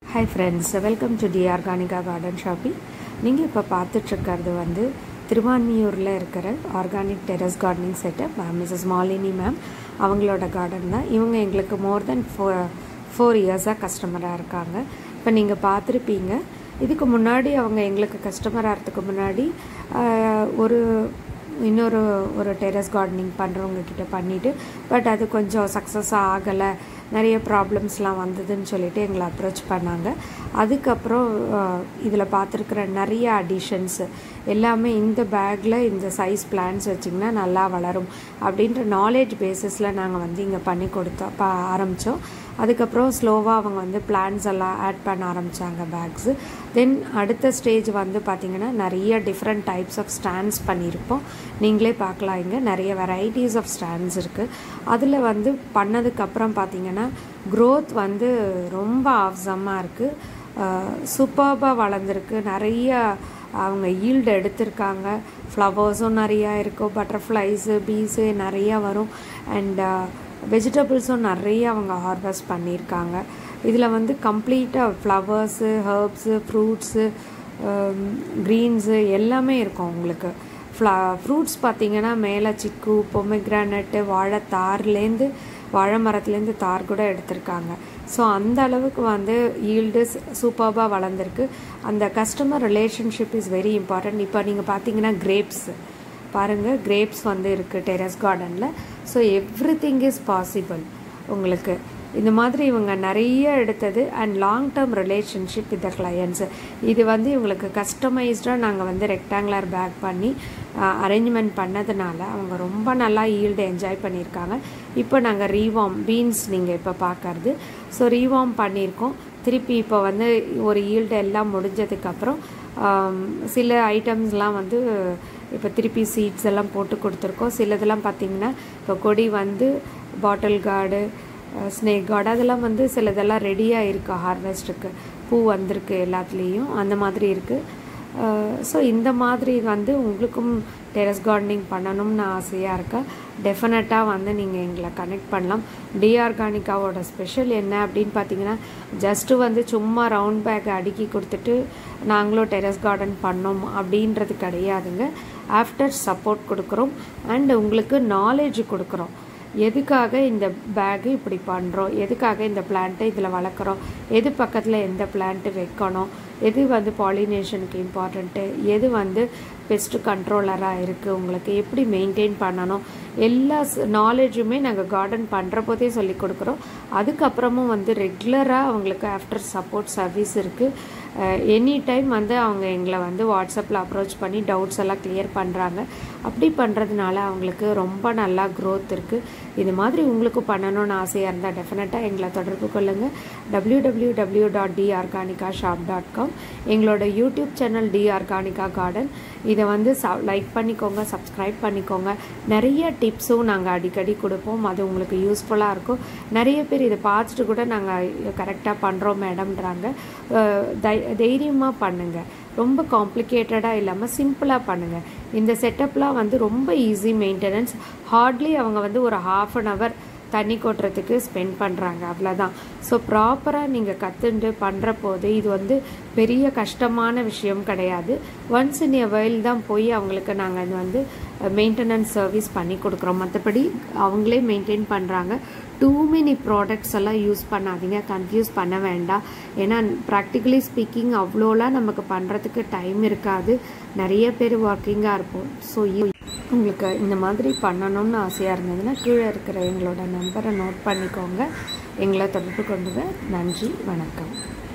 hi friends welcome to the Organica garden shopping நீங்கள் இப்போ பார்த்துட்ருக்கிறது வந்து திருவான்மியூரில் இருக்கிற organic terrace gardening setup ma'am Mrs Malini ma'am அவங்களோட கார்டன் தான் இவங்க எங்களுக்கு மோர் தென் ஃபோ ஃபோர் இயர்ஸாக கஸ்டமராக இருக்காங்க இப்போ நீங்கள் பார்த்துருப்பீங்க இதுக்கு முன்னாடி அவங்க எங்களுக்கு கஸ்டமர் ஆகிறதுக்கு முன்னாடி ஆஹ், ஒரு இன்னொரு ஒரு டெரஸ் கார்டனிங் பண்ணுறவங்க கிட்ட பண்ணிவிட்டு பட் அது கொஞ்சம் சக்ஸஸாக ஆகலை நிறைய ப்ராப்ளம்ஸ்லாம் வந்ததுன்னு சொல்லிட்டு எங்களை அப்ரோச் பண்ணாங்க அதுக்கப்புறம் இதில் பார்த்துருக்குற நிறைய அடிஷன்ஸு எல்லாமே இந்த பேக்கில் இந்த சைஸ் பிளான்ஸ் வச்சிங்கன்னா நல்லா வளரும் அப்படின்ற நாலேஜ் பேசிஸில் நாங்கள் வந்து இங்கே பண்ணி கொடுத்தோம் ப ஆரம்பித்தோம் அதுக்கப்புறம் ஸ்லோவாக அவங்க வந்து பிளான்ஸ் எல்லாம் ஆட் பண்ண ஆரம்பித்தாங்க பேக்ஸு தென் அடுத்த ஸ்டேஜ் வந்து பார்த்திங்கன்னா நிறைய டிஃப்ரெண்ட் டைப்ஸ் ஆஃப் ஸ்டாண்ட்ஸ் பண்ணியிருப்போம் நீங்களே பார்க்கலாம் இங்கே நிறைய வெரைட்டிஸ் ஆஃப் ஸ்டாண்ட்ஸ் இருக்குது அதில் வந்து பண்ணதுக்கப்புறம் பார்த்திங்கன்னா க்ரோத் வந்து ரொம்ப ஆப்சமாக இருக்குது சூப்பர்பாக வளர்ந்துருக்கு நிறைய அவங்க ஈல்டு எடுத்திருக்காங்க ஃப்ளவர்ஸும் நிறையா இருக்கும் பட்டர்ஃப்ளைஸு பீஸு நிறையா வரும் அண்ட் வெஜிடபிள்ஸும் நிறைய அவங்க ஹார்வெஸ்ட் பண்ணியிருக்காங்க இதில் வந்து கம்ப்ளீட்டாக ஃப்ளவர்ஸு ஹர்ப்ஸு ஃப்ரூட்ஸு க்ரீன்ஸு எல்லாமே இருக்கும் உங்களுக்கு ஃப்ளா ஃப்ரூட்ஸ் பார்த்தீங்கன்னா மேலே சிக்கு பொமிக்ரானட்டு வாழைத்தார்லேருந்து வாழை மரத்துலேருந்து தார் கூட எடுத்திருக்காங்க ஸோ அந்த அளவுக்கு வந்து ஈல்டு சூப்பர்பாக வளர்ந்துருக்கு அந்த customer relationship is very important இப்போ நீங்கள் பார்த்தீங்கன்னா கிரேப்ஸு பாருங்கள் கிரேப்ஸ் வந்து இருக்குது டெரஸ் கார்டனில் so everything is possible உங்களுக்கு இந்த மாதிரி இவங்க நிறைய எடுத்தது and long term relationship with the clients இது வந்து இவங்களுக்கு கஸ்டமைஸ்டாக நாங்கள் வந்து ரெக்டாங்குலர் பேக் பண்ணி அரேஞ்ச்மெண்ட் பண்ணதுனால அவங்க ரொம்ப நல்லா ஈல்டு என்ஜாய் பண்ணியிருக்காங்க இப்போ நாங்கள் ரீவார்ம் பீன்ஸ் நீங்கள் இப்போ பார்க்கறது ஸோ ரீவார்ம் பண்ணியிருக்கோம் திருப்பி இப்போ வந்து ஒரு ஈல்டு எல்லாம் முடிஞ்சதுக்கப்புறம் ஆம், சில ஐட்டம்ஸ்லாம் வந்து இப்போ திருப்பி சீட்ஸ் எல்லாம் போட்டு கொடுத்துருக்கோம் சிலதெல்லாம் பார்த்தீங்கன்னா இப்போ கொடி வந்து பாட்டில் கார்டு ஸ்னேக் கார்டு அதெல்லாம் வந்து சிலதெல்லாம் ரெடியாக இருக்குது ஹார்வெஸ்ட்டுக்கு பூ வந்திருக்கு எல்லாத்துலேயும் அந்த மாதிரி இருக்குது ஸோ இந்த மாதிரி வந்து உங்களுக்கும் டெரஸ் கார்டனிங் பண்ணணும்னு ஆசையாக இருக்கா டெஃபினட்டாக வந்து நீங்கள் எங்களை கனெக்ட் பண்ணலாம் டி ஆர்கானிக்காவோட ஸ்பெஷல் என்ன அப்படின்னு பார்த்தீங்கன்னா ஜஸ்ட்டு வந்து சும்மா ரவுண்ட் பேக் அடுக்கி கொடுத்துட்டு நாங்களும் டெரஸ் கார்டன் பண்ணோம் அப்படின்றது கிடையாதுங்க ஆஃப்டர் சப்போர்ட் கொடுக்குறோம் அண்ட் உங்களுக்கு நாலேஜ் கொடுக்குறோம் எதுக்காக இந்த பேகு இப்படி பண்ணுறோம் எதுக்காக இந்த பிளான்ட்டை இதில் வளர்க்குறோம் எது பக்கத்தில் எந்த பிளான்ட்டு வைக்கணும் எது வந்து பாலினேஷனுக்கு இம்பார்ட்டண்ட்டு எது வந்து பெஸ்ட்டு கண்ட்ரோலராக இருக்குது உங்களுக்கு எப்படி மெயின்டைன் பண்ணணும் எல்லா நாலேஜுமே நாங்கள் கார்டன் பண்ணுற போதே சொல்லி கொடுக்குறோம் அதுக்கப்புறமும் வந்து ரெகுலராக அவங்களுக்கு ஆஃப்டர் சப்போர்ட் சர்வீஸ் இருக்குது எனி டைம் வந்து அவங்க எங்களை வந்து வாட்ஸ்அப்பில் அப்ரோச் பண்ணி டவுட்ஸ் எல்லாம் கிளியர் பண்ணுறாங்க அப்படி பண்ணுறதுனால அவங்களுக்கு ரொம்ப நல்லா க்ரோத் இருக்குது இது மாதிரி உங்களுக்கு பண்ணணும்னு ஆசையாக இருந்தால் டெஃபினட்டாக எங்களை தொடர்பு கொள்ளுங்கள் W W W dot the Organica shop dot com எங்களோட YouTube channel the Organica garden இதை வந்து ச லைக் பண்ணிக்கோங்க சப்ஸ்கிரைப் பண்ணிக்கோங்க நிறைய டிப்ஸும் நாங்கள் அடிக்கடி கொடுப்போம் அது உங்களுக்கு யூஸ்ஃபுல்லாக இருக்கும் நிறைய பேர் இதை பார்த்துட்டு கூட நாங்கள் கரெக்டாக பண்ணுறோம் மேடம்ன்றாங்க அஹ் தை தைரியமாக பண்ணுங்கள் ரொம்ப காம்ப்ளிகேட்டடாக இல்லாமல் சிம்பிளாக பண்ணுங்கள் இந்த செட்டப்லாம் வந்து ரொம்ப ஈஸி மெயின்டெனன்ஸ் ஹார்ட்லி அவங்க வந்து ஒரு ஹாஃப் அன் ஹவர் தண்ணி கொட்டுறதுக்கு ஸ்பெண்ட் பண்ணுறாங்க அவ்வளோதான் ஸோ ப்ராப்பராக நீங்கள் கற்றுண்டு பண்ணுற போது இது வந்து பெரிய கஷ்டமான விஷயம் கிடையாது ஒன்ஸ் இன் எ வயல் தான் போய் அவங்களுக்கு நாங்கள் இது வந்து மெயின்டெனன்ஸ் சர்வீஸ் பண்ணி கொடுக்குறோம் மற்றபடி அவங்களே மெயின்டைன் பண்ணுறாங்க டூ மெனி ப்ராடக்ட்ஸ் எல்லாம் யூஸ் பண்ணாதீங்க கன்ஃபியூஸ் பண்ண வேண்டாம் ஏன்னா ப்ராக்டிக்கலி ஸ்பீக்கிங் அவ்வளோலாம் நமக்கு பண்ணுறதுக்கு டைம் இருக்காது நிறைய பேர் ஒர்க்கிங்காக இருப்போம் ஸோ உங்களுக்கு இந்த மாதிரி பண்ணணும்னு ஆசையாக இருந்ததுன்னா கீழே இருக்கிற எங்களோட நம்பரை நோட் பண்ணிக்கோங்க எங்களை தொடர்பு கொண்டுங்க நன்றி வணக்கம்